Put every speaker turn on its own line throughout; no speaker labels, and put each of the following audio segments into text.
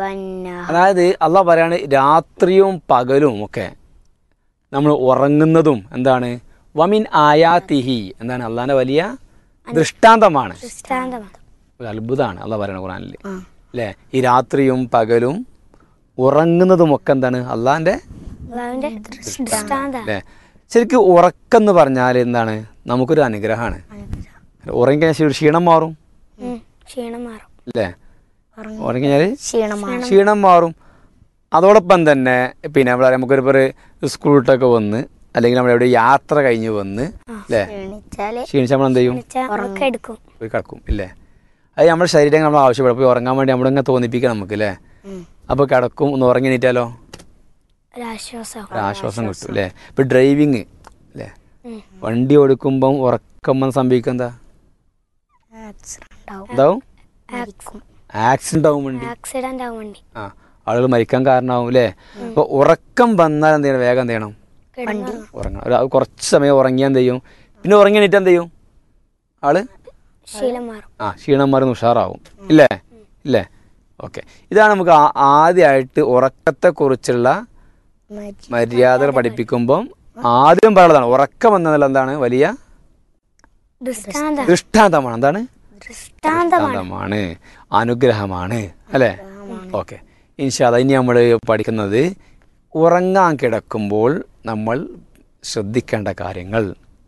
വന്ന
അതായത് അള്ളാഹ് പറയാണ് രാത്രിയും പകലും ഒക്കെ നമ്മൾ ഉറങ്ങുന്നതും എന്താണ് വമിൻ ആയാത്തിഹി എന്താണ് അള്ളാഹിന്റെ വലിയ ദൃഷ്ടാന്തമാണ്
ദൃഷ്ടാന്തമാണ്
ഒരു അത്ഭുതമാണ് അള്ളാഹ് പറയണ ഖുറാനിൽ
ആ.
അല്ലേ ഈ രാത്രിയും പകലും ഉറങ്ങുന്നതും ഒക്കെ എന്താണ് അള്ളാഹിന്റെ
അള്ളാഹുവിന്റെ ദൃഷ്ടാന്തമാണ്
അല്ലേ ശരിക്കും ഉറക്കം എന്ന് പറഞ്ഞാൽ എന്താണ് നമുക്കൊരു അനുഗ്രഹമാണ് ഉറങ്ങിക്കഴിഞ്ഞാൽ ശരി ക്ഷീണം മാറും
ഉം. ക്ഷീണം മാറും
അല്ലേ ഉറങ്ങിക്കഴിഞ്ഞാൽ
ക്ഷീണമാണ്
ക്ഷീണം മാറും അതോടൊപ്പം തന്നെ പിന്നെ നമ്മൾ നമുക്കൊരു ഇപ്പോൾ ഒരു സ്കൂൾ വിട്ടൊക്കെ വന്ന് അല്ലെങ്കിൽ നമ്മൾ എവിടെ യാത്ര കഴിഞ്ഞ് വന്ന് അല്ലേ
ക്ഷീണിച്ചാല്
ക്ഷീണിച്ച് നമ്മൾ എന്ത് ചെയ്യും
എന്നുവെച്ചാൽ ഉറക്കം എടുക്കും
പോയി കിടക്കും ഇല്ലേ അത് നമ്മുടെ ശരീരം നമ്മൾ ആവശ്യപ്പെടും പോയി ഉറങ്ങാൻ വേണ്ടി നമ്മളിങ്ങനെ തോന്നിപ്പിക്കാം നമുക്ക് അല്ലേ
ഉം.
അപ്പോൾ കിടക്കും ഒന്ന് ഉറങ്ങി നീറ്റാലോ
ഒരാശ്വാസം
ഒരു ആശ്വാസം കിട്ടും അല്ലേ ഇപ്പം ഡ്രൈവിങ് അല്ലേ
ഉം.
വണ്ടി ഓടിക്കുമ്പം ഉറക്കം വന്ന് സംഭവിക്കുക എന്താ
ആക്സിഡന്റ് ആവും
എന്താവും
മരിക്കും.
ആക്സിഡന്റ് ആവും വണ്ടി
ആക്സിഡന്റ് ആവും വണ്ടി
ആ ആളുകൾ മരിക്കാൻ കാരണമാവും അല്ലേ അപ്പോൾ ഉറക്കം വന്നാൽ എന്ത് ചെയ്യണം വേഗം എന്ത് ചെയ്യണം
കിടന്നു
ഉറങ്ങണം ഒരു അത് കുറച്ച് സമയം ഉറങ്ങിയാൽ എന്ത് ചെയ്യും പിന്നെ ഉറങ്ങി എണീറ്റ് എന്ത് ചെയ്യും ആള്
ശീലം മാറും
ആ ക്ഷീണം മരുന്ന് ഉഷാറാവും ഇല്ലേ ഇല്ലേ ഓക്കെ ഇതാണ് നമുക്ക് ആ- ആദ്യമായിട്ട് ഉറക്കത്തെക്കുറിച്ചുള്ള
മരി-
മര്യാദകൾ പഠിപ്പിക്കുമ്പം ആദ്യം പറയുന്നതാണ് ഉറക്കം എന്നുള്ള എന്താണ് വലിയ
ദൃഷ്ടാന്തം
ദൃഷ്ടാന്തമാണ് എന്താണ്
ദൃഷ്ടാന്തമാണ്
ദൃഷ്ടാന്തമാണ് അനുഗ്രഹമാണ് അല്ലേ ഓക്കെ ഇൻഷാല്ല ഇനി നമ്മൾ പഠിക്കുന്നത് ഉറങ്ങാൻ കിടക്കുമ്പോൾ നമ്മൾ ശ്രദ്ധിക്കേണ്ട കാര്യങ്ങൾ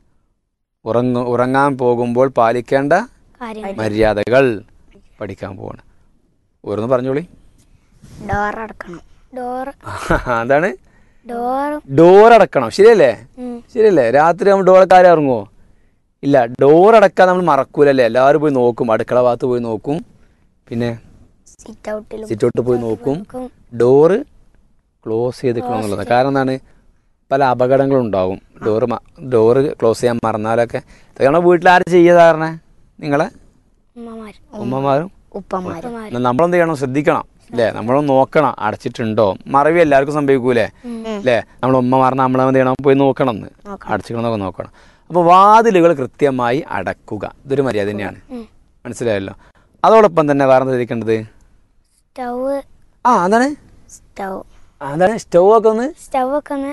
ഉറങ്ങ ഉറങ്ങാൻ പോകുമ്പോൾ പാലിക്കേണ്ട
കാര്യം
മര്യാദകൾ പഠിക്കാൻ പോവാണ് ഓരോന്ന് പറഞ്ഞോളി
ഡോർ അടക്കണം
ഡോർ
എന്താണ്
ഡോർ
ഡോർ അടക്കണം ശരിയല്ലേ
ഉം.
ശരിയല്ലേ രാത്രി നമ്മൾ ഡോറൊക്കെ ആരും ഇറങ്ങുമോ ഇല്ല ഡോർ അടക്കാൻ നമ്മൾ മറക്കൂലല്ലേ എല്ലാവരും പോയി നോക്കും അടുക്കള ഭാഗത്ത് പോയി നോക്കും പിന്നെ
സിറ്റ് ഔട്ടിലും
സിറ്റൗട്ട് പോയി നോക്കും
നോക്കും.
ഡോറ് ക്ലോസ് ചെയ്തിക്കണം എന്നുള്ളത് കാരണം എന്താണ് പല അപകടങ്ങളും ഉണ്ടാവും ഡോറ് ഡോറ് ക്ലോസ് ചെയ്യാൻ മറന്നാലൊക്കെ ഇതൊക്കെ നമ്മുടെ വീട്ടിൽ ആരും ചെയ്യുക കാരണം നിങ്ങളെ
ഉമ്മമാർ
ഉമ്മമാരും
ഉപ്പമാര്
ഉപ്പമാർ
എന്നാ നമ്മളെന്ത് ചെയ്യണം ശ്രദ്ധിക്കണം അല്ലേ നമ്മളൊന്ന് നോക്കണം അടച്ചിട്ടുണ്ടോ മറവി എല്ലാവർക്കും സംഭവിക്കൂലേ അല്ലേ നമ്മൾ ഉമ്മ മറന്ന നമ്മളെന്ത് ചെയ്യണം പോയി നോക്കണം എന്ന് അടച്ചിക്കണമെന്നൊക്കെ നോക്കണം അപ്പോൾ വാതിലുകൾ കൃത്യമായി അടക്കുക ഇതൊരു മര്യാദ തന്നെയാണ്
ഉം.
മനസ്സിലായല്ലോ അതോടൊപ്പം തന്നെ വേറെ എന്താ ശ്രദ്ധിക്കേണ്ടത്
സ്റ്റവ്
ആ അതാണ്
സ്റ്റൗ
ആ, അതാണ് സ്റ്റൗ ഒക്കെ ഒന്ന്
സ്റ്റവ് ഒക്കെ ഒന്ന്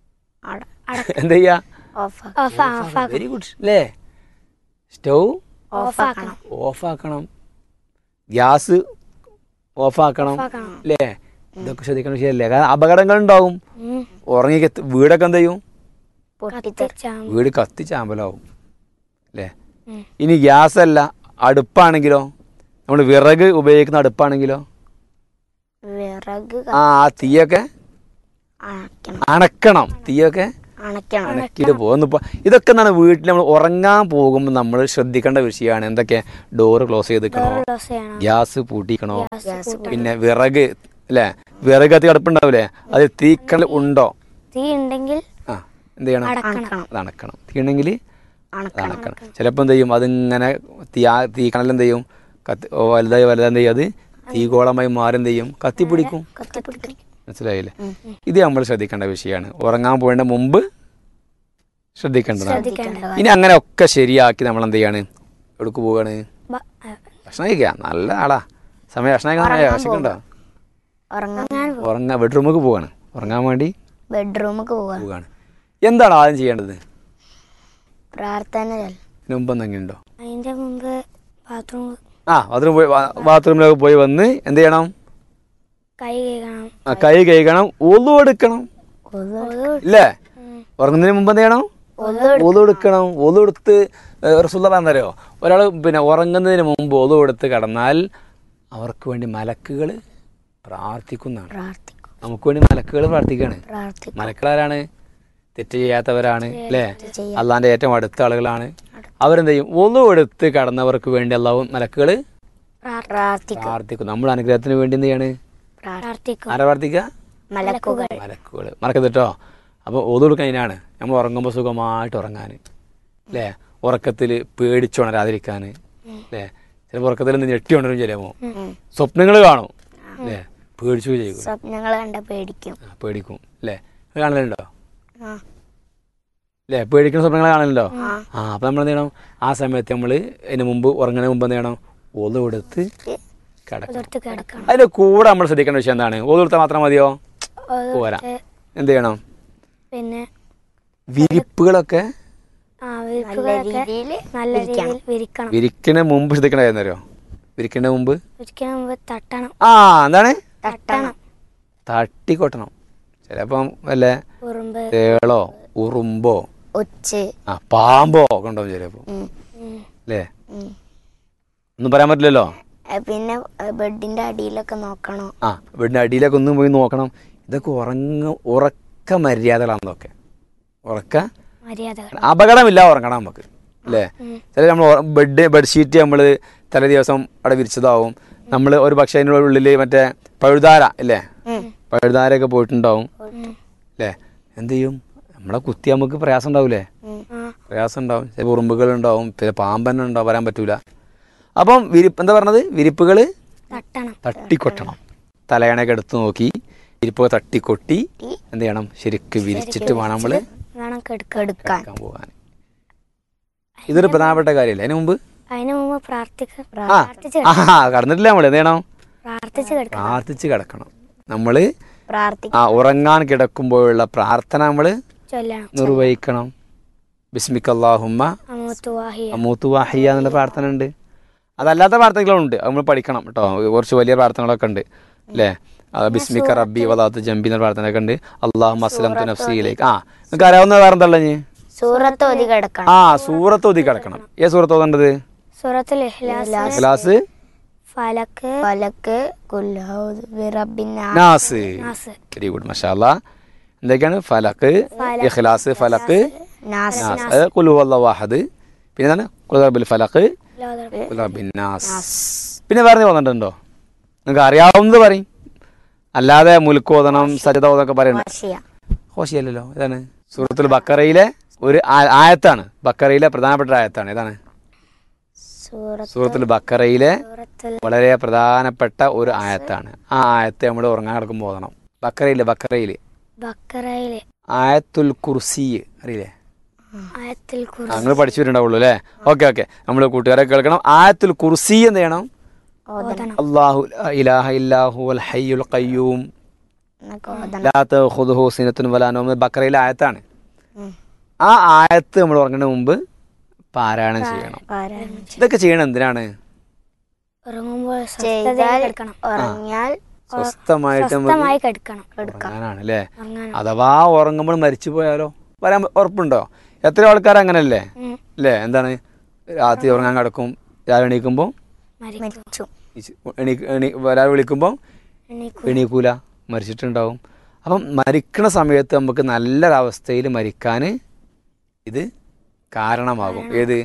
എന്താ ചെയ്യാ
ഓഫ്
ഓഫ് ഓഫ് ആക്കണം
വെരി ഗുഡ് അല്ലേ സ്റ്റൗ
ഓഫ് ആക്കണം
ഓഫ് ആക്കണം ഗ്യാസ് ഓഫ് ആക്കണം
ആക്കണം.
അല്ലേ ഇതൊക്കെ ശ്രദ്ധിക്കണം ശരിയല്ലേ കാരണം അപകടങ്ങൾ ഉണ്ടാവും
ഉം.
ഉറങ്ങി കത്ത് വീടൊക്കെ എന്ത് ചെയ്യും
പൊട്ടിത്തെറി
കത്തിച്ചാം
വീട് കത്തിച്ചാമ്പലാവും അല്ലേ
ഉം.
ഇനി ഗ്യാസ് അല്ല അടുപ്പാണെങ്കിലോ നമ്മൾ വിറക് ഉപയോഗിക്കുന്ന അടുപ്പാണെങ്കിലോ
വിറക്
ആ ആ തീയൊക്കെ
അണക്കണം
അണക്കണം തീയൊക്കെ
അണക്കണം
അണക്കിയിട്ട് പോകുന്നു ഇതൊക്കെ എന്താണ് വീട്ടിൽ നമ്മൾ ഉറങ്ങാൻ പോകുമ്പോൾ നമ്മൾ ശ്രദ്ധിക്കേണ്ട വിഷയമാണ് എന്തൊക്കെ ഡോറ് ക്ലോസ് ചെയ്തിക്കണോ
ക്ലോസ് ചെയ്യണം
ഗ്യാസ് പൂട്ടിക്കണോ
ഗ്യാസ് കൂട്ടണം.
പിന്നെ വിറക് അല്ലേ വിറക് കത്തി കിടപ്പുണ്ടാവില്ലേ അത് തീക്കൽ ഉണ്ടോ
തീ ഉണ്ടെങ്കിൽ
ആ എന്ത് ചെയ്യണം
അടക്കണം
അത് അണക്കണം തീ ഉണ്ടെങ്കിൽ
അണക്കണം
അണക്കണം ചിലപ്പോൾ എന്ത് ചെയ്യും അതിങ്ങനെ തീ ആ തീ കണൽ എന്ത് ചെയ്യും കത്തി ഓ, വലുതായി വലുതായി എന്ത് ചെയ്യും അത് തീഗോളമായി മാറി എന്ത് ചെയ്യും കത്തിപ്പിടിക്കും
കത്തിപ്പിടിക്കും
മനസ്സിലായില്ലേ ഇത് നമ്മൾ ശ്രദ്ധിക്കേണ്ട വിഷയമാണ് ഉറങ്ങാൻ പോകേണ്ട മുമ്പ് ശ്രദ്ധിക്കേണ്ടതാണ്
ശ്രദ്ധിക്കേണ്ടത്
ഇനി അങ്ങനെ ഒക്കെ ശരിയാക്കി നമ്മൾ എന്ത് ചെയ്യാണ് എവിടേക്ക് പോവാണ്
ബ- ആ,
ഭക്ഷണം കഴിക്കുക നല്ല ആളാ സമയം ഭക്ഷണം കഴിക്കാൻ സമയം വിശക്കുണ്ടോ
ഉറങ്ങാൻ
ഉറങ്ങാൻ ബെഡ്റൂമിലേക്ക് പോവാണ് ഉറങ്ങാൻ വേണ്ടി
ബെഡ്റൂമിക്ക് പോവാ
പോവുകയാണ് എന്താണ് ആദ്യം ചെയ്യേണ്ടത്
പ്രാർത്ഥന ചെല്ലാം.
ഇതിന് മുമ്പ് എന്തെങ്കിലും ഉണ്ടോ
അതിന്റെ മുമ്പ് ബാത്റൂം
ആ ബാത്റൂം പോയി ബാത്റൂമിലൊക്കെ പോയി വന്ന് എന്ത് ചെയ്യണം
കൈ കഴുകണം
ആ, കൈ കഴുകണം ഒതു എടുക്കണം
ഒതു
ഇല്ലേ
ഉം.
ഉറങ്ങുന്നതിന് മുമ്പ് എന്ത് ചെയ്യണം ഒതു എടുക്കണം ഒതു എടുത്ത് റസുല്ല പറഞ്ഞറിയോ ഒരാൾ പിന്നെ ഉറങ്ങുന്നതിന് മുമ്പ് ഒതു എടുത്ത് കിടന്നാൽ അവർക്ക് വേണ്ടി മലക്കുകൾ പ്രാർത്ഥിക്കുന്നതാണ്
പ്രാർത്ഥിക്കും
നമുക്ക് വേണ്ടി മലക്കുകൾ പ്രാർത്ഥിക്കുകയാണ്
പ്രാർത്ഥിക്കും
മലക്കളാരാണ് തെറ്റ് ചെയ്യാത്തവരാണ് അല്ലേ
ചെയ്യാ-
അള്ളാന്റെ ഏറ്റവും അടുത്ത ആളുകളാണ് അവരെന്ത് ചെയ്യും ഒന്നു എടുത്ത് കടന്നവർക്ക് വേണ്ടി അള്ളാഹു മലക്കുകൾ
പ്രാർത്ഥിക്കും
പ്രാർത്ഥിക്കും നമ്മൾ അനുഗ്രഹത്തിന് വേണ്ടി എന്ത് ചെയ്യാണ്
പ്രാർത്ഥിക്കും
ആരാ പ്രാർത്ഥിക്കുക
മലക്കുകൾ
മലക്കുകൾ മറക്കരുത് കേട്ടോ അപ്പോൾ ഓതു കൊടുക്കാൻ അതിനാണ് നമ്മൾ ഉറങ്ങുമ്പോൾ സുഖമായിട്ട് ഉറങ്ങാൻ അല്ലേ ഉറക്കത്തിൽ പേടിച്ചുണരാതിരിക്കാൻ അല്ലേ ചിലപ്പോൾ ഉറക്കത്തിൽ നിന്ന് ഞെട്ടി ഉണരും ചിലമോ സ്വപ്നങ്ങൾ കാണും അല്ലേ പേടിച്ചു ചെയ്യും
സ്വപ്നങ്ങൾ കണ്ട പേടിക്കും
ആ, പേടിക്കും അല്ലേ അത് കാണലുണ്ടോ
ആ
അല്ലേ പേടിക്കുന്ന സ്വപ്നങ്ങൾ കാണലുണ്ടോ
ആ.
ആ അപ്പം നമ്മൾ എന്ത് ചെയ്യണം ആ സമയത്ത് നമ്മൾ അതിന് മുമ്പ് ഉറങ്ങുന്നതിന് മുമ്പ് എന്ത് ചെയ്യണം ഒതു കൊടുത്ത് കിടക്കണം
ഉതിർത്ത് കിടക്കണം
അതിന്റെ കൂടെ നമ്മൾ ശ്രദ്ധിക്കേണ്ട വിഷയം എന്താണ് ഓതുകൊടുത്താൽ മാത്രം മതിയോ പോരാ
ഉതിർത്ത്
എന്ത് ചെയ്യണം
പിന്നെ
വിരിപ്പുകളൊക്കെ
ആ വിരിപ്പുകളൊക്കെ
രീതിയിൽ
നല്ല രീതിയിൽ വിരിക്കണം
വിരിക്കണ മുമ്പ് ശ്രദ്ധിക്കണ എന്നറിയോ വിരിക്കണ മുമ്പ്
വിരിക്കണ മുമ്പ് തട്ടണം
ആ എന്താണ്
തട്ടണം
തട്ടിക്കൊട്ടണം ചിലപ്പം വല്ല
ഉറുമ്പ്
തേളോ ഉറുമ്പോ
ഒച്ച്
ആ പാമ്പോ ഒക്കെ ഉണ്ടാവും ചിലപ്പോ
ഉം,
ഉം.
അല്ലേ
ഉം.
ഒന്നും പറയാൻ പറ്റില്ലല്ലോ
ഏ, പിന്നെ ഏ, ബെഡിന്റെ അടിയിലൊക്കെ നോക്കണം
ആ വീടിന്റെ അടിയിലൊക്കെ ഒന്നും പോയി നോക്കണം ഇതൊക്കെ ഉറങ്ങ ഉറക്ക മര്യാദകളാണെന്നൊക്കെ ഉറക്ക
മര്യാദകൾ
അപകടമില്ല ഉറങ്ങണം നമുക്ക് അല്ലേ
ഉം.
ചില നമ്മൾ ബെഡ് ബെഡ്ഷീറ്റ് നമ്മൾ തലേ ദിവസം അവിടെ വിരിച്ചതാവും നമ്മൾ ഒരു പക്ഷേ അതിൻ്റെ ഉള്ളിൽ മറ്റേ പഴുതാര അല്ലേ പഴുതാരയൊക്കെ പോയിട്ടുണ്ടാവും
ഉം.
അല്ലേ എന്ത് ചെയ്യും നമ്മളെ കുത്തി നമുക്ക് പ്രയാസം ഉണ്ടാവൂലേ
ആ
പ്രയാസം ഉണ്ടാവും ചില ഉറുമ്പുകൾ ഉണ്ടാവും പിന്നെ പാമ്പന്നെ ഉണ്ടാവും വരാൻ പറ്റൂല അപ്പം വിരിപ്പ് എന്താ പറഞ്ഞത് വിരിപ്പുകൾ
തട്ടണം
തട്ടിക്കൊട്ടണം തലയണയൊക്കെ എടുത്ത് നോക്കി വിരിപ്പ് തട്ടിക്കൊട്ടി എന്ത് ചെയ്യണം ശരിക്ക് വിരിച്ചിട്ട് വേണം നമ്മൾ
വേണം കെടുക്കാൻ
എടുക്കാൻ
കിടക്കാൻ പോകാൻ ഇതൊരു പ്രധാനപ്പെട്ട കാര്യമല്ലേ അതിന് മുമ്പ്
അതിന് മുമ്പ് പ്രാർത്ഥിക്ക
ആ
പ്രാർത്ഥിച്ച്
ആ കടന്നിട്ടില്ല നമ്മൾ എന്ത് ചെയ്യണം
പ്രാർത്ഥിച്ച് കിടക്കണം
പ്രാർത്ഥിച്ച് കിടക്കണം നമ്മള്
പ്രാർത്ഥിക്കും
ആ ഉറങ്ങാൻ കിടക്കുമ്പോഴുള്ള പ്രാർത്ഥന നമ്മൾ
ചൊല്ലണം
നിർവഹിക്കണം ബിസ്മിക്കല്ലാഹുമ്മ
അമൂത്തുവാഹിയ
അമൂത്തു വാഹിയ എന്നുള്ള പ്രാർത്ഥന ഉണ്ട് അതല്ലാത്ത പ്രാർത്ഥനകളുണ്ട് അത് നമ്മൾ പഠിക്കണം കേട്ടോ കുറച്ച് വലിയ പ്രാർത്ഥനകളൊക്കെ ഉണ്ട് അല്ലേ ബിസ്മിക്ക റബ്ബി വലാത്ത് ജംബി എന്ന പ്രാർത്ഥനയൊക്കെ ഉണ്ട് അള്ളാഹു അസ്ലം നഫ്സിയിലേക്ക് ആ നിങ്ങൾക്ക് അറിയാവുന്ന വേറെ എന്താ ഇനി
സൂറത്ത് ഒതി കിടക്കണം
ആ സൂറത്ത് ഒതി കിടക്കണം ഏ സൂറത്ത് ഓതേണ്ടത്
സൂറത്തുൽ ഇഖ്ലാസ്
ക്ലാസ്
ഫലക്ക്
ഫലക്ക് കുല്ലൗദ് ബിറബിന്നാ
നാസ്
നാസ്
വെരി ഗുഡ് മഷാല്ല എന്തൊക്കെയാണ് ഫലക്ക് ഇഖ്ലാസ് ഫലക്ക്
നാസ്
നാസ് കുലു വാഹദ് പിന്നെ എന്താണ് കുലബിൽ ഫലക്ക്
ലോദർ
കുലബിൻ നാസ് പിന്നെ വേറെ തോന്നിട്ടുണ്ടോ നിങ്ങൾക്ക് അറിയാവുന്നത് പറയും അല്ലാതെ മുൽക്കോദനം സജത ഓതൊക്കെ പറയണ്ട
വാശിയ
ഹോഷിയല്ലല്ലോ ഇതാണ് സൂറത്തുൽ ബക്കറയിലെ ഒരു ആ- ആയത്താണ് ബക്കറയിലെ പ്രധാനപ്പെട്ട ഒരു ആയത്താണ് ഇതാണ്
സൂറത്ത്
സൂറത്തുൽ ബക്കറയിലെ
സൂറത്തുൽ
വളരെ പ്രധാനപ്പെട്ട ഒരു ആയത്താണ് ആ ആയത്തെ നമ്മൾ ഉറങ്ങാൻ കിടക്കുമ്പോൾ ഓതണം ബക്കറയിലെ ബക്കറയില്
ബക്കറയിലെ
ആയത്തുൽ കുർസി അറിയില്ലേ
ആയത്തിൽ കുറിച്ച്
നിങ്ങൾ പഠിച്ചിട്ടുണ്ടാവുള്ളൂ അല്ലേ ഓക്കെ ഓക്കെ നമ്മൾ കൂട്ടുകാരെ കേൾക്കണം ആയത്തുൽ കുർസി എന്ത് ചെയ്യണം
ഓതണം
അള്ളാഹു ലാ ഇലാഹ ഇല്ലാഹു അൽ ഹയ്യുൽ ഖയ്യൂം
എന്നൊക്കെ ഓതണം
ലാ തഖുദുഹു സിനത്തുൻ വലാ നൗം ഇത് ബക്കറയിലെ ആയത്താണ്
ഉം.
ആ ആയത്ത് നമ്മൾ ഉറങ്ങുന്നതിന് മുമ്പ് പാരായണം ചെയ്യണം
പാരായണം
ഇതൊക്കെ ചെയ്യണം എന്തിനാണ്
ഉറങ്ങുമ്പോൾ
ചെയ്താൽ
സ്വസ്ഥതയിൽ കിടക്കണം
ഉറങ്ങിയാൽ
സ്വസ്ഥമായിട്ട് നമുക്ക്
സ്വസ്ഥമായി കിടക്കണം
ഉറങ്ങാനാണ് അല്ലേ
ഉറങ്ങാൻ
അഥവാ ഉറങ്ങുമ്പോൾ മരിച്ചു പോയാലോ വരാൻ ഉറപ്പുണ്ടോ എത്ര ആൾക്കാർ അങ്ങനല്ലേ
ഉം.
അല്ലേ എന്താണ് രാത്രി ഉറങ്ങാൻ കിടക്കും രാവിലെ എണീക്കുമ്പോൾ
മരിക്കും
മരിച്ചു
എണീ എണീ ഒരാൾ വിളിക്കുമ്പോൾ
എണീക്കും
എണീക്കൂല മരിച്ചിട്ടുണ്ടാവും അപ്പം മരിക്കണ സമയത്ത് നമുക്ക് നല്ലൊരവസ്ഥയിൽ മരിക്കാൻ ഇത് കാരണമാകും ഏത്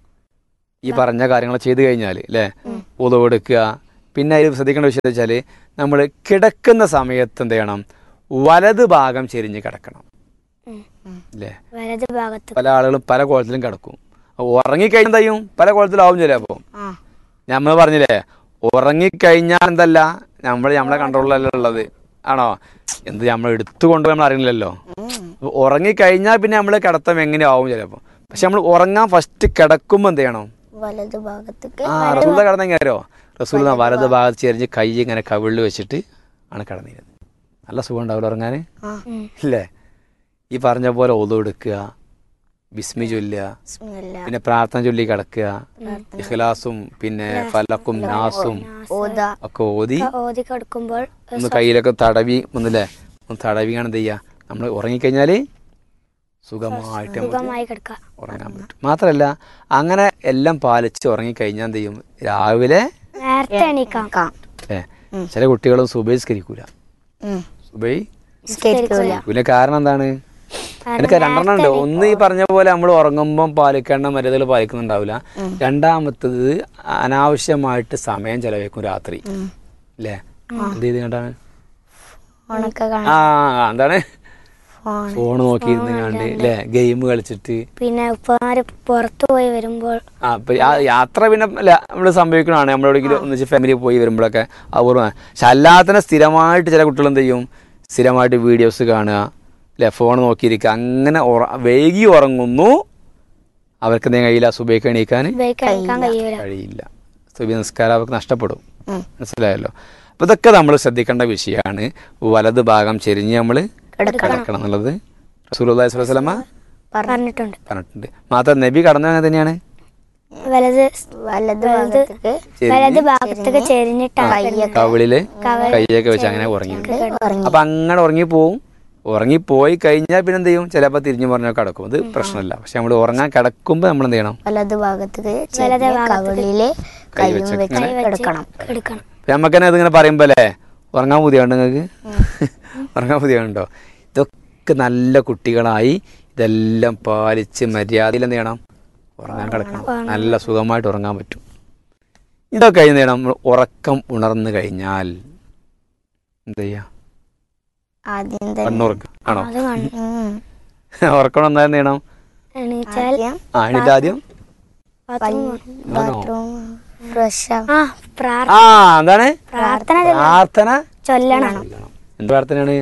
ഈ പറഞ്ഞ കാര്യങ്ങൾ ചെയ്തു കഴിഞ്ഞാൽ അല്ലേ ഉതവെടുക്കുക പിന്നെ അതിൽ ശ്രദ്ധിക്കേണ്ട വിഷയം വെച്ചാൽ നമ്മൾ കിടക്കുന്ന സമയത്ത് എന്ത് ചെയ്യണം വലത് ഭാഗം ചെരിഞ്ഞ് കിടക്കണം
ഉം.
അല്ലേ
വലത് ഭാഗത്ത്
പല ആളുകളും പല കോലത്തിലും കിടക്കും ഉറങ്ങിക്കഴിഞ്ഞാൽ എന്താ ചെയ്യും പല കോലത്തിലാവും ചിലപ്പോൾ
ആ
നമ്മൾ പറഞ്ഞില്ലേ ഉറങ്ങിക്കഴിഞ്ഞാൽ എന്തല്ല നമ്മൾ നമ്മളെ കൺട്രോളിലല്ല ഉള്ളത് ആണോ എന്ത് നമ്മൾ എടുത്തുകൊണ്ട് നമ്മൾ അറിയില്ലല്ലോ അപ്പൊ ഉറങ്ങിക്കഴിഞ്ഞാൽ പിന്നെ നമ്മൾ കിടത്തം എങ്ങനെയാവും ചിലപ്പോൾ പക്ഷെ നമ്മൾ ഉറങ്ങാൻ ഫസ്റ്റ് കിടക്കുമ്പോൾ എന്ത് ചെയ്യണം
വലതു ഭാഗത്തേക്ക്
ആ റസൂല കിടന്നെങ്കിലോ റസൂൽ വലത് ഭാഗത്ത് ചെരിഞ്ഞ് കൈ ഇങ്ങനെ കവിളിൽ വെച്ചിട്ട് ആണ് കിടന്നിരുന്നത് നല്ല സുഖം ഉണ്ടാവില്ല ഉറങ്ങാൻ
ആ
ഉം.
ഇല്ലേ ഈ പറഞ്ഞ പോലെ ഒതു എടുക്കുക ബിസ്മി ചൊല്ലുക
ബിസ്മില്ല
പിന്നെ പ്രാർത്ഥന ചൊല്ലി കിടക്കുക ഇഖ്ലാസും പിന്നെ ഫലക്കും നാസും
ഓത
ഒക്കെ ഓതി
ഒക്കെ ഓതി കിടക്കുമ്പോൾ
ഒന്ന് കയ്യിലൊക്കെ തടവി ഒന്നില്ലേ ഒന്ന് തടവിയാണ് എന്ത് ചെയ്യുക നമ്മൾ ഉറങ്ങിക്കഴിഞ്ഞാൽ സുഖമായിട്ട് നമുക്ക്
സുഖമായി കിടക്കുക
ഉറങ്ങാൻ പറ്റും മാത്രമല്ല അങ്ങനെ എല്ലാം പാലിച്ച് ഉറങ്ങിക്കഴിഞ്ഞാൽ എന്ത് ചെയ്യും രാവിലെ
നേരത്തെ എണീക്കാം
കാം
ഏ ചില കുട്ടികളും സുബൈസ്കരിക്കൂല
ഉം.
സുബൈ
സ്കരിക്കൂല
പിന്നെ കാരണം എന്താണ് എനിക്ക് രണ്ടെണ്ണം ഉണ്ട് ഒന്ന് ഈ പറഞ്ഞ പോലെ നമ്മൾ ഉറങ്ങുമ്പം പാലിക്കേണ്ട മര്യാദകൾ പാലിക്കുന്നുണ്ടാവില്ല രണ്ടാമത്തത് അനാവശ്യമായിട്ട് സമയം ചെലവഴിക്കും രാത്രി അല്ലേ എന്ത് ചെയ്ത് കണ്ടാണ്
ഫോണൊക്കെ കാണാം
ആ എന്താണ്
ഫോൺ
ഫോൺ നോക്കിയിരുന്ന് കണ്ട് അല്ലേ ഗെയിം കളിച്ചിട്ട്
പിന്നെ ഉപ്പമാര് പുറത്തു പോയി വരുമ്പോൾ
ആ ഇപ്പൊ യാ- യാത്ര പിന്നെ നമ്മൾ സംഭവിക്കണതാണ് നമ്മളെവിടെയെങ്കിലും ഒന്നിച്ച് ഫാമിലി പോയി വരുമ്പോഴൊക്കെ അപൂർവമാണ് പക്ഷെ അല്ലാത്തന്നെ സ്ഥിരമായിട്ട് ചില കുട്ടികൾ എന്ത് ചെയ്യും സ്ഥിരമായിട്ട് വീഡിയോസ് കാണുക അല്ലെ ഫോൺ നോക്കിയിരിക്കുക അങ്ങനെ ഉറ- വൈകി ഉറങ്ങുന്നു അവർക്ക് എന്തെങ്കിലും കഴിയില്ല സുബൈക്ക് എണീക്കാൻ
ഉപയോഗിക്കാൻ കഴിയൂല
കഴിയില്ല സുബി നിസ്കാരം അവർക്ക് നഷ്ടപ്പെടും മനസ്സിലായല്ലോ അപ്പൊ ഇതൊക്കെ നമ്മൾ ശ്രദ്ധിക്കേണ്ട വിഷയമാണ് വലത് ഭാഗം ചെരിഞ്ഞ് നമ്മൾ കിടക്കണം എന്നുള്ളത് റസൂൽ സ്വലമ
പറഞ്ഞിട്ടുണ്ട്
പറഞ്ഞിട്ടുണ്ട് മാത്രം നബി കടന്നത് അങ്ങനെ തന്നെയാണ്
വലത്
വലത് ഭാഗത്തേക്ക്
വലത് ഭാഗത്തേക്ക് ചെരിഞ്ഞിട്ടാണ് കിടന്നത്.
കവിളില് കൈയൊക്കെ വെച്ച് അങ്ങനെ ഉറങ്ങിയിട്ടുണ്ട്
ഉറങ്ങി
അപ്പൊ അങ്ങനെ ഉറങ്ങിപ്പോവും ഉറങ്ങിപ്പോയി കഴിഞ്ഞാൽ പിന്നെ എന്ത് ചെയ്യും ചിലപ്പോൾ തിരിഞ്ഞു പറഞ്ഞാൽ കിടക്കും അത് പ്രശ്നമില്ല പക്ഷെ നമ്മൾ ഉറങ്ങാൻ കിടക്കുമ്പോൾ നമ്മൾ എന്ത് ചെയ്യണം
വലത് ഭാഗത്തേക്ക് ചെരിഞ്ഞ് കവിളില് കൈയും വെച്ച് കിടക്കണം
എടുക്കണം
അപ്പൊ നമുക്ക് തന്നെ അതിങ്ങനെ പറയുമ്പോ അല്ലേ ഉറങ്ങാൻ പുതിയുണ്ട് നിങ്ങൾക്ക് ഉറങ്ങാൻ പുതിയുണ്ടോ ഇതൊക്കെ നല്ല കുട്ടികളായി ഇതെല്ലാം പാലിച്ച് മര്യാദയിൽ എന്ത് ചെയ്യണം ഉറങ്ങാൻ കിടക്കണം നല്ല സുഖമായിട്ട് ഉറങ്ങാൻ പറ്റും ഇതൊക്കെ കഴിഞ്ഞ് ചെയ്യണം നമ്മൾ ഉറക്കം ഉണർന്നു കഴിഞ്ഞാൽ എന്ത് ചെയ്യാ
ആദ്യം തന്നെ
കണ്ണുറക്കം ആണോ
അത് കാണും
ഉം.
ഉറക്കം വന്നാൽ എന്ത് ചെയ്യണം
എണീച്ചാൽ
ആദ്യം
ആ എന്നിട്ട് ആദ്യം
ബാത്റൂം പോകണം.
ബാത്റൂം ഫ്രഷ്
ആ പ്രാർ-
ആ എന്താണ്
പ്രാർത്ഥന
പ്രാർത്ഥന
ചൊല്ലണം
എന്ത് പ്രാർത്ഥനയാണ്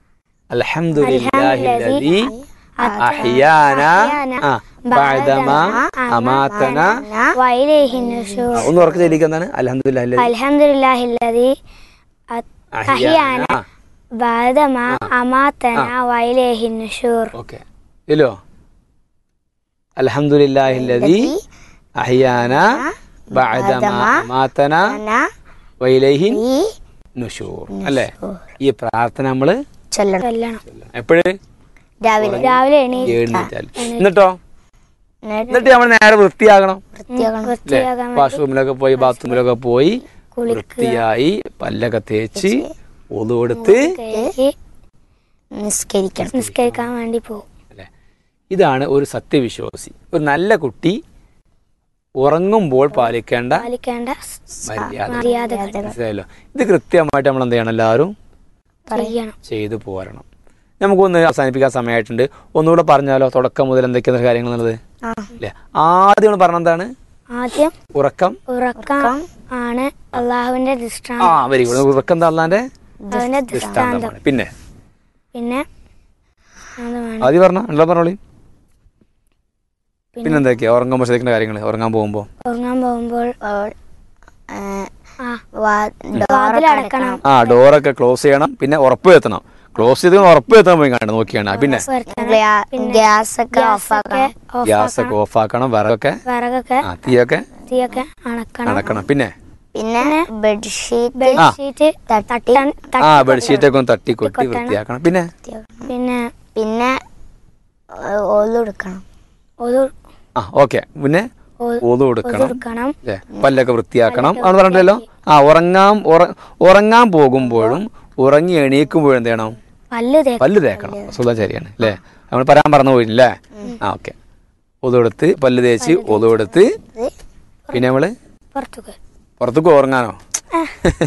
അൽഹംദുലില്ലാഹില്ലദീ അഹ്യാന ആ ബഅദമാ അമാതന
വൈലേഹിന്നുഷു
ആ, ഒന്ന് ഉറക്കെ ചെല്ലിക്കുക എന്താണ് അൽഹംദുലില്ലാഹില്ലദീ
അൽഹംദുലില്ലാഹില്ലദി
അഹ്യാന
ബാദമ അമാതന വൈലേഹിന്നുഷൂർ
ഓക്കെ ഇല്ലോ അൽഹംദുലില്ലാഹില്ലദീ അഹ്യാന ബഅദമാ അമാതന വൈലൈഹി
ഈ
നുഷൂർ അല്ലേ ഈ പ്രാർത്ഥന നമ്മള്
ചൊല്ലണം
ചൊല്ലണം
എപ്പോഴും
രാവിലെ
രാവിലെ എണീ
എഴുന്നേറ്റാൽ എന്നിട്ടോ
എന്നിട്ട്
എന്നിട്ട് നമ്മൾ നേരെ വൃത്തിയാകണം
വൃത്തിയാകണം
അല്ലേ
വൃത്തിയാകാൻ
വാഷ്റൂമിലൊക്കെ പോയി ബാത്റൂമിലൊക്കെ പോയി വൃത്തിയായി പല്ലൊക്കെ തേച്ച് ഒതു കൊടുത്ത്
കഴുകി
നിസ്കരിക്കണം
നിസ്കരിക്കാൻ വേണ്ടി പോകും
അല്ലേ ഇതാണ് ഒരു സത്യവിശ്വാസി ഒരു നല്ല കുട്ടി ഉറങ്ങുമ്പോൾ പാലിക്കേണ്ട
പാലിക്കേണ്ട
മര്യാദ
മര്യാദകൾ
മനസ്സിലായല്ലോ ഇത് കൃത്യമായിട്ട് നമ്മൾ എന്ത് ചെയ്യണം എല്ലാവരും
ചെയ്യണം
ചെയ്തു പോരണം നമുക്കൊന്ന് അവസാനിപ്പിക്കാൻ സമയമായിട്ടുണ്ട് ഒന്നുകൂടെ പറഞ്ഞാലോ തുടക്കം മുതൽ എന്തൊക്കെയാണ് കാര്യങ്ങൾ എന്നുള്ളത്
ആ
അല്ലേ ആദ്യം നമ്മൾ പറഞ്ഞെന്താണ്
ആദ്യം
ഉറക്കം
ഉറക്കം ആണ് അള്ളാഹുവിന്റെ
ആ
ദൃഷ്ടാന്തം
വെരി ഗുഡ് ഉറക്കം എന്താ അള്ളാന്റെ
അവന്റെ ദൃഷ്ടാന്തം
ദൃഷ്ടാന്തമാണ് പിന്നെ
പിന്നെ എന്താണ്
ആദ്യം പറഞ്ഞ ഉള്ള പറഞ്ഞോളി പിന്നെ എന്തൊക്കെയാ ഉറങ്ങുമ്പോൾ ശ്രദ്ധിക്കേണ്ട കാര്യങ്ങൾ ഉറങ്ങാൻ പോകുമ്പോൾ
ഉറങ്ങാൻ പോകുമ്പോൾ
അവൾ, ഏ,
ആ
വാ-
വാതിൽ അടക്കണം
ആ ഡോറൊക്കെ ക്ലോസ് ചെയ്യണം പിന്നെ ഉറപ്പ് വരുത്തണം ക്ലോസ് ചെയ്ത് ഉറപ്പ് വരുത്താൻ പോയി കാണണം നോക്കിയാണ് പിന്നെ
ഗ്യാ- ഗ്യാസ് ഒക്കെ ഓഫ് ആക്കണം
ഗ്യാസ് ഒക്കെ ഓഫ് ആക്കണം വിറകൊക്കെ
വിറകൊക്കെ
ആ തീയൊക്കെ
തീയൊക്കെ അണക്കണം
അണക്കണം പിന്നെ
പിന്നെ ബെഡ്ഷീറ്റ്
ബെഡ്ഷീറ്റ്
തട്ടി
തട്ടാൻ
ആ ബെഡ്ഷീറ്റ് ഒക്കെ ഒന്ന് തട്ടി കൊട്ടി വൃത്തിയാക്കണം പിന്നെ
പിന്നെ
പിന്നെ ഒലെടുക്കണം
ഒരു
ആ ഓക്കെ പിന്നെ
ഒ-
ഒതു കൊടുക്കണം
എടുക്കണം
അല്ലേ പല്ലൊക്കെ വൃത്തിയാക്കണം ആണ് പറഞ്ഞിട്ടല്ലോ ആ ഉറങ്ങാൻ ഉറ- ഉറങ്ങാൻ പോകുമ്പോഴും ഉറങ്ങി എണീക്കുമ്പോഴും എന്ത് ചെയ്യണം
പല്ല് തേക്കണം
പല്ല് തേക്കണം സുഖം ശരിയാണ് അല്ലേ നമ്മൾ പറയാൻ പറഞ്ഞു പോയില്ലേ ആ ഓക്കെ ഒതുകൊടുത്ത് പല്ല് തേച്ച് ഒതുകൊടുത്ത് പിന്നെ നമ്മള്
പുറത്തു
പുറത്തേക്ക് ഉറങ്ങാനോ